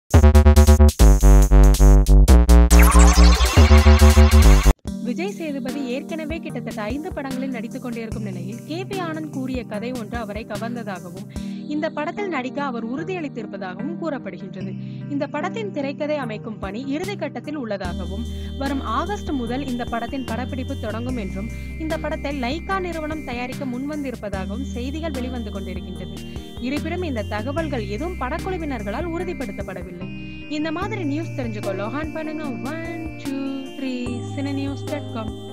விஜய் சேதுபதி ஏற்கனவே கிட்டத்தட்ட ஐந்து படங்களில் நடித்துக் கொண்டிருக்கும் நிலையில் கே பி ஆனந்த் கூறிய கதை ஒன்று அவரை கவர்ந்ததாகவும் இந்த படத்தில் நடிக்க அவர் உறுதியளித்திருப்பதாகவும் கூறப்படுகின்றது இந்த படத்தின் திரைக்கதை அமைக்கும் பணி இறுதி கட்டத்தில் உள்ளதாகவும் வரும் ஆகஸ்ட் முதல் இந்த படத்தின் படப்பிடிப்பு தொடங்கும் என்றும் இந்த படத்தை லைகா நிறுவனம் தயாரிக்க முன்வந்திருப்பதாகவும் செய்திகள் வெளிவந்து கொண்டிருக்கின்றது இருப்பினும் இந்த தகவல்கள் எதுவும் படக்குழுவினர்களால் உறுதிப்படுத்தப்படவில்லை இந்த மாதிரி நியூஸ் தெரிஞ்சுக்கோ லொஹான் பண்ணுங்க one two three cine news dot com